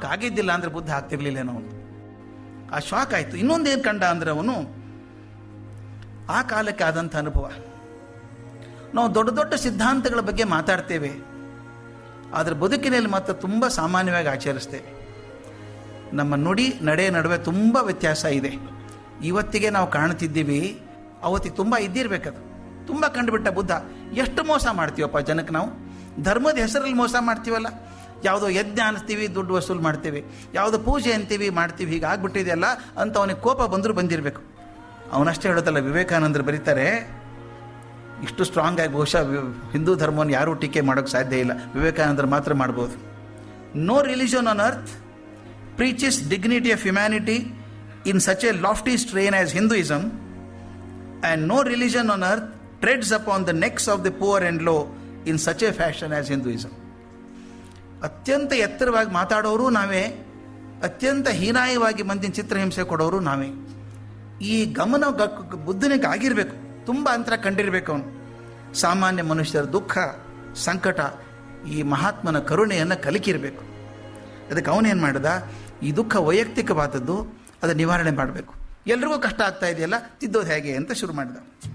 ಆಗಿದ್ದಿಲ್ಲ ಅಂದರೆ ಬುದ್ಧ ಆಗ್ತಿರ್ಲಿಲ್ಲೇನೋ ಅವನು ಆ ಶಾಕ್ ಆಯಿತು ಇನ್ನೊಂದೇನು ಕಂಡ ಅಂದರೆ ಅವನು ಆ ಕಾಲಕ್ಕೆ ಆದಂಥ ಅನುಭವ ನಾವು ದೊಡ್ಡ ದೊಡ್ಡ ಸಿದ್ಧಾಂತಗಳ ಬಗ್ಗೆ ಮಾತಾಡ್ತೇವೆ ಆದರೆ ಬದುಕಿನಲ್ಲಿ ಮಾತ್ರ ತುಂಬ ಸಾಮಾನ್ಯವಾಗಿ ಆಚರಿಸ್ತೇವೆ ನಮ್ಮ ನುಡಿ ನಡೆ ನಡುವೆ ತುಂಬ ವ್ಯತ್ಯಾಸ ಇದೆ ಇವತ್ತಿಗೆ ನಾವು ಕಾಣ್ತಿದ್ದೀವಿ ಅವತ್ತಿಗೆ ತುಂಬ ಇದ್ದಿರ್ಬೇಕದು ತುಂಬ ಕಂಡುಬಿಟ್ಟ ಬುದ್ಧ ಎಷ್ಟು ಮೋಸ ಮಾಡ್ತೀವಪ್ಪ ಜನಕ್ಕೆ ನಾವು ಧರ್ಮದ ಹೆಸರಲ್ಲಿ ಮೋಸ ಮಾಡ್ತೀವಲ್ಲ ಯಾವುದೋ ಯಜ್ಞ ಅನಿಸ್ತೀವಿ ದುಡ್ಡು ವಸೂಲು ಮಾಡ್ತೀವಿ ಯಾವುದೋ ಪೂಜೆ ಅಂತೀವಿ ಮಾಡ್ತೀವಿ ಹೀಗೆ ಆಗ್ಬಿಟ್ಟಿದೆಯಲ್ಲ ಅಂತ ಅವನಿಗೆ ಕೋಪ ಬಂದರೂ ಬಂದಿರಬೇಕು ಅವನಷ್ಟೇ ಹೇಳೋದಲ್ಲ ವಿವೇಕಾನಂದರು ಬರೀತಾರೆ ಇಷ್ಟು ಸ್ಟ್ರಾಂಗ್ ಆಗಿ ಬಹುಶಃ ವಿ- ಹಿಂದೂ ಧರ್ಮವನ್ನು ಯಾರೂ ಟೀಕೆ ಮಾಡೋಕ್ಕೆ ಸಾಧ್ಯ ಇಲ್ಲ ವಿವೇಕಾನಂದರು ಮಾತ್ರ ಮಾಡ್ಬೋದು no religion on earth preaches dignity of humanity in such a lofty strain as Hinduism, and no religion on earth treads upon the necks of the poor and low in such a fashion as Hinduism. ಅತ್ಯಂತ ಎತ್ತರವಾಗಿ ಮಾತಾಡೋರು ನಾವೇ ಅತ್ಯಂತ ಹೀನಾಯವಾಗಿ ಮಂದಿನ ಚಿತ್ರಹಿಂಸೆ ಕೊಡೋರು ನಾವೇ ಈ ಗಮನ ಗ- ಬುದ್ಧನಿಗೆ ಆಗಿರಬೇಕು ತುಂಬ ಅಂತರ ಕಂಡಿರಬೇಕು ಅವನು ಸಾಮಾನ್ಯ ಮನುಷ್ಯರ ದುಃಖ ಸಂಕಟ ಈ ಮಹಾತ್ಮನ ಕರುಣೆಯನ್ನು ಕಲಿಕಿರಬೇಕು ಅದಕ್ಕೆ ಅವನೇನು ಮಾಡ್ದ ಈ ದುಃಖ ವೈಯಕ್ತಿಕವಾದದ್ದು ಅದನ್ನು ನಿವಾರಣೆ ಮಾಡಬೇಕು ಎಲ್ರಿಗೂ ಕಷ್ಟ ಆಗ್ತಾ ಇದೆಯಲ್ಲ ತಿದ್ದೋದು ಹೇಗೆ ಅಂತ ಶುರು ಮಾಡಿದ